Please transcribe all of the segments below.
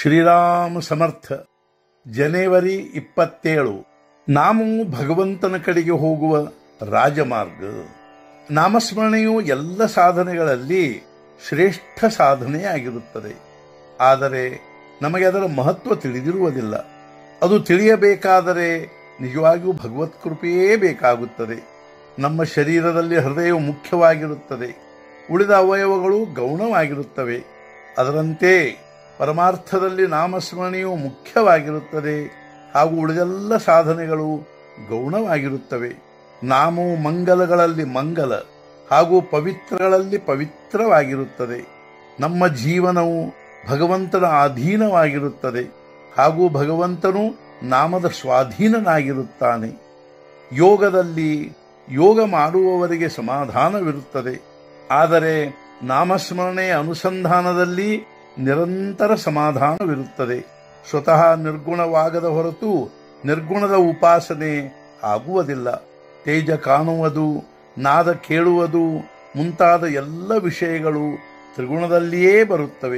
ಶ್ರೀರಾಮ ಸಮರ್ಥ ಜನವರಿ ಇಪ್ಪತ್ತೇಳು ನಾವು ಭಗವಂತನ ಕಡೆಗೆ ಹೋಗುವ ರಾಜಮಾರ್ಗ ನಾಮಸ್ಮರಣೆಯು ಎಲ್ಲ ಸಾಧನೆಗಳಲ್ಲಿ ಶ್ರೇಷ್ಠ ಸಾಧನೆಯಾಗಿರುತ್ತದೆ ಆದರೆ ನಮಗೆ ಅದರ ಮಹತ್ವ ತಿಳಿದಿರುವುದಿಲ್ಲ ಅದು ತಿಳಿಯಬೇಕಾದರೆ ನಿಜವಾಗಿಯೂ ಭಗವತ್ ಕೃಪೆಯೇ ಬೇಕಾಗುತ್ತದೆ ನಮ್ಮ ಶರೀರದಲ್ಲಿ ಹೃದಯವು ಮುಖ್ಯವಾಗಿರುತ್ತದೆ ಉಳಿದ ಅವಯವಗಳು ಗೌಣವಾಗಿರುತ್ತವೆ ಅದರಂತೆ ಪರಮಾರ್ಥದಲ್ಲಿ ನಾಮಸ್ಮರಣೆಯು ಮುಖ್ಯವಾಗಿರುತ್ತದೆ ಹಾಗೂ ಉಳಿದೆಲ್ಲ ಸಾಧನೆಗಳು ಗೌಣವಾಗಿರುತ್ತವೆ ನಾಮವು ಮಂಗಲಗಳಲ್ಲಿ ಮಂಗಲ ಹಾಗೂ ಪವಿತ್ರಗಳಲ್ಲಿ ಪವಿತ್ರವಾಗಿರುತ್ತದೆ ನಮ್ಮ ಜೀವನವು ಭಗವಂತನ ಅಧೀನವಾಗಿರುತ್ತದೆ ಹಾಗೂ ಭಗವಂತನು ನಾಮದ ಸ್ವಾಧೀನನಾಗಿರುತ್ತಾನೆ ಯೋಗದಲ್ಲಿ ಯೋಗ ಮಾಡುವವರಿಗೆ ಸಮಾಧಾನವಿರುತ್ತದೆ ಆದರೆ ನಾಮಸ್ಮರಣೆಯ ಅನುಸಂಧಾನದಲ್ಲಿ ನಿರಂತರ ಸಮಾಧಾನವಿರುತ್ತದೆ ಸ್ವತಃ ನಿರ್ಗುಣವಾಗದ ಹೊರತು ನಿರ್ಗುಣದ ಉಪಾಸನೆ ಆಗುವುದಿಲ್ಲ ತೇಜ ಕಾಣುವುದು ನಾದ ಕೇಳುವುದು ಮುಂತಾದ ಎಲ್ಲ ವಿಷಯಗಳು ತ್ರಿಗುಣದಲ್ಲಿಯೇ ಬರುತ್ತವೆ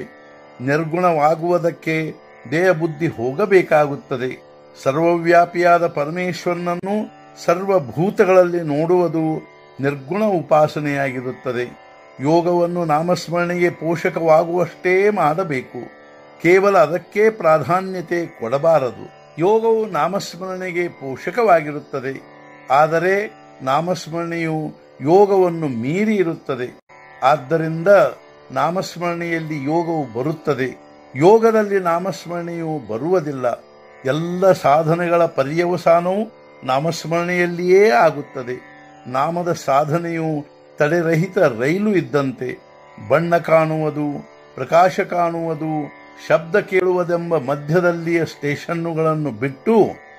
ನಿರ್ಗುಣವಾಗುವುದಕ್ಕೆ ದೇಹ ಬುದ್ಧಿ ಹೋಗಬೇಕಾಗುತ್ತದೆ ಸರ್ವವ್ಯಾಪಿಯಾದ ಪರಮೇಶ್ವರನನ್ನು ಸರ್ವಭೂತಗಳಲ್ಲಿ ನೋಡುವುದು ನಿರ್ಗುಣ ಉಪಾಸನೆಯಾಗಿರುತ್ತದೆ ಯೋಗವನ್ನು ನಾಮಸ್ಮರಣೆಗೆ ಪೋಷಕವಾಗುವಷ್ಟೇ ಮಾಡಬೇಕು ಕೇವಲ ಅದಕ್ಕೆ ಪ್ರಾಧಾನ್ಯತೆ ಕೊಡಬಾರದು ಯೋಗವು ನಾಮಸ್ಮರಣೆಗೆ ಪೋಷಕವಾಗಿರುತ್ತದೆ ಆದರೆ ನಾಮಸ್ಮರಣೆಯು ಯೋಗವನ್ನು ಮೀರಿ ಇರುತ್ತದೆ ಆದ್ದರಿಂದ ನಾಮಸ್ಮರಣೆಯಲ್ಲಿ ಯೋಗವು ಬರುತ್ತದೆ ಯೋಗದಲ್ಲಿ ನಾಮಸ್ಮರಣೆಯು ಬರುವುದಿಲ್ಲ ಎಲ್ಲ ಸಾಧನೆಗಳ ಪರ್ಯವಸಾನವು ನಾಮಸ್ಮರಣೆಯಲ್ಲಿಯೇ ಆಗುತ್ತದೆ ನಾಮದ ಸಾಧನೆಯು ತಡೆರಹಿತ ರೈಲು ಇದ್ದಂತೆ ಬಣ್ಣ ಕಾಣುವುದು ಪ್ರಕಾಶ ಕಾಣುವುದು ಶಬ್ದ ಕೇಳುವುದೆಂಬ ಮಧ್ಯದಲ್ಲಿಯ ಸ್ಟೇಷನ್ನುಗಳನ್ನು ಬಿಟ್ಟು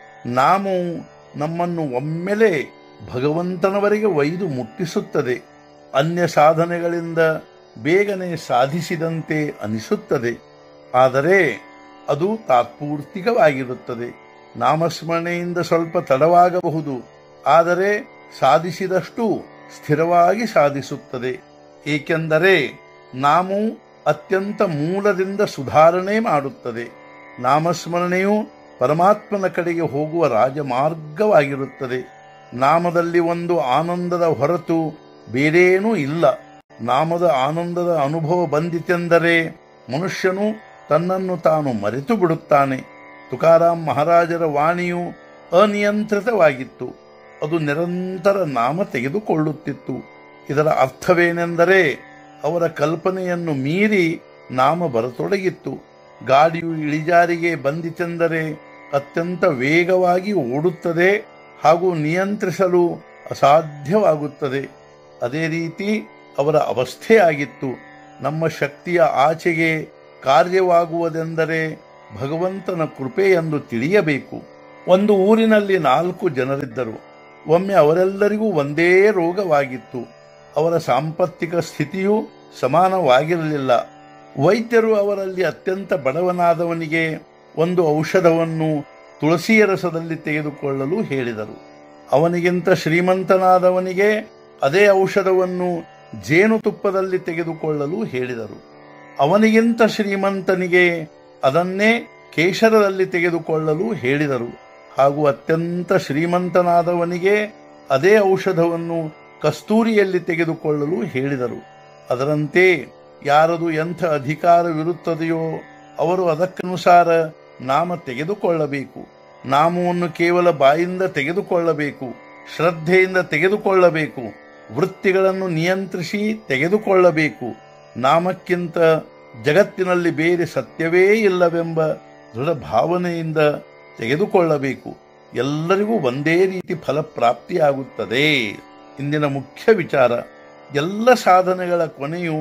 ನಾಮವು ನಮ್ಮನ್ನು ಒಮ್ಮೆಲೆ ಭಗವಂತನವರೆಗೆ ಒಯ್ದು ಮುಟ್ಟಿಸುತ್ತದೆ ಅನ್ಯ ಸಾಧನೆಗಳಿಂದ ಬೇಗನೆ ಸಾಧಿಸಿದಂತೆ ಅನಿಸುತ್ತದೆ ಆದರೆ ಅದು ತಾತ್ಪೂರ್ತಿಕವಾಗಿರುತ್ತದೆ ನಾಮಸ್ಮರಣೆಯಿಂದ ಸ್ವಲ್ಪ ತಡವಾಗಬಹುದು ಆದರೆ ಸಾಧಿಸಿದಷ್ಟು ಸ್ಥಿರವಾಗಿ ಸಾಧಿಸುತ್ತದೆ ಏಕೆಂದರೆ ನಾಮು ಅತ್ಯಂತ ಮೂಲದಿಂದ ಸುಧಾರಣೆ ಮಾಡುತ್ತದೆ ನಾಮಸ್ಮರಣೆಯು ಪರಮಾತ್ಮನ ಕಡೆಗೆ ಹೋಗುವ ರಾಜಮಾರ್ಗವಾಗಿರುತ್ತದೆ ನಾಮದಲ್ಲಿ ಒಂದು ಆನಂದದ ಹೊರತು ಬೇರೇನೂ ಇಲ್ಲ ನಾಮದ ಆನಂದದ ಅನುಭವ ಬಂದಿತೆಂದರೆ ಮನುಷ್ಯನು ತನ್ನನ್ನು ತಾನು ಮರೆತು ಬಿಡುತ್ತಾನೆ ತುಕಾರಾಮ್ ಮಹಾರಾಜರ ವಾಣಿಯು ಅನಿಯಂತ್ರಿತವಾಗಿತ್ತು ಅದು ನಿರಂತರ ನಾಮ ತೆಗೆದುಕೊಳ್ಳುತ್ತಿತ್ತು ಇದರ ಅರ್ಥವೇನೆಂದರೆ ಅವರ ಕಲ್ಪನೆಯನ್ನು ಮೀರಿ ನಾಮ ಬರತೊಡಗಿತ್ತು ಗಾಡಿಯು ಇಳಿಜಾರಿಗೆ ಬಂದಿತೆಂದರೆ ಅತ್ಯಂತ ವೇಗವಾಗಿ ಓಡುತ್ತದೆ ಹಾಗೂ ನಿಯಂತ್ರಿಸಲು ಅಸಾಧ್ಯವಾಗುತ್ತದೆ ಅದೇ ರೀತಿ ಅವರ ಅವಸ್ಥೆಯಾಗಿತ್ತು ನಮ್ಮ ಶಕ್ತಿಯ ಆಚೆಗೆ ಕಾರ್ಯವಾಗುವುದೆಂದರೆ ಭಗವಂತನ ಕೃಪೆ ಎಂದು ತಿಳಿಯಬೇಕು ಒಂದು ಊರಿನಲ್ಲಿ ನಾಲ್ಕು ಜನರಿದ್ದರು ಒಮ್ಮೆ ಅವರೆಲ್ಲರಿಗೂ ಒಂದೇ ರೋಗವಾಗಿತ್ತು ಅವರ ಸಾಂಪತ್ತಿಕ ಸ್ಥಿತಿಯು ಸಮಾನವಾಗಿರಲಿಲ್ಲ ವೈದ್ಯರು ಅವರಲ್ಲಿ ಅತ್ಯಂತ ಬಡವನಾದವನಿಗೆ ಒಂದು ಔಷಧವನ್ನು ತುಳಸಿಯ ರಸದಲ್ಲಿ ತೆಗೆದುಕೊಳ್ಳಲು ಹೇಳಿದರು ಅವನಿಗಿಂತ ಶ್ರೀಮಂತನಾದವನಿಗೆ ಅದೇ ಔಷಧವನ್ನು ಜೇನುತುಪ್ಪದಲ್ಲಿ ತೆಗೆದುಕೊಳ್ಳಲು ಹೇಳಿದರು ಅವನಿಗಿಂತ ಶ್ರೀಮಂತನಿಗೆ ಅದನ್ನೇ ಕೇಶರದಲ್ಲಿ ತೆಗೆದುಕೊಳ್ಳಲು ಹೇಳಿದರು ಹಾಗೂ ಅತ್ಯಂತ ಶ್ರೀಮಂತನಾದವನಿಗೆ ಅದೇ ಔಷಧವನ್ನು ಕಸ್ತೂರಿಯಲ್ಲಿ ತೆಗೆದುಕೊಳ್ಳಲು ಹೇಳಿದರು ಅದರಂತೆ ಯಾರದು ಎಂಥ ಅಧಿಕಾರವಿರುತ್ತದೆಯೋ ಅವರು ಅದಕ್ಕನುಸಾರ ನಾಮ ತೆಗೆದುಕೊಳ್ಳಬೇಕು ನಾಮವನ್ನು ಕೇವಲ ಬಾಯಿಂದ ತೆಗೆದುಕೊಳ್ಳಬೇಕು ಶ್ರದ್ಧೆಯಿಂದ ತೆಗೆದುಕೊಳ್ಳಬೇಕು ವೃತ್ತಿಗಳನ್ನು ನಿಯಂತ್ರಿಸಿ ತೆಗೆದುಕೊಳ್ಳಬೇಕು ನಾಮಕ್ಕಿಂತ ಜಗತ್ತಿನಲ್ಲಿ ಬೇರೆ ಸತ್ಯವೇ ಇಲ್ಲವೆಂಬ ದೃಢ ಭಾವನೆಯಿಂದ ತೆಗೆದುಕೊಳ್ಳಬೇಕು ಎಲ್ಲರಿಗೂ ಒಂದೇ ರೀತಿ ಫಲಪ್ರಾಪ್ತಿಯಾಗುತ್ತದೆ ಇಂದಿನ ಮುಖ್ಯ ವಿಚಾರ ಎಲ್ಲ ಸಾಧನೆಗಳ ಕೊನೆಯು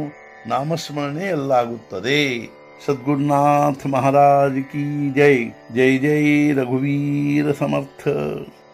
ನಾಮಸ್ಮರಣೆಯಲ್ಲಾಗುತ್ತದೆ ಸದ್ಗುರುನಾಥ ಮಹಾರಾಜ್ ಕಿ ಜೈ ಜೈ ಜೈ ರಘುವೀರ ಸಮರ್ಥ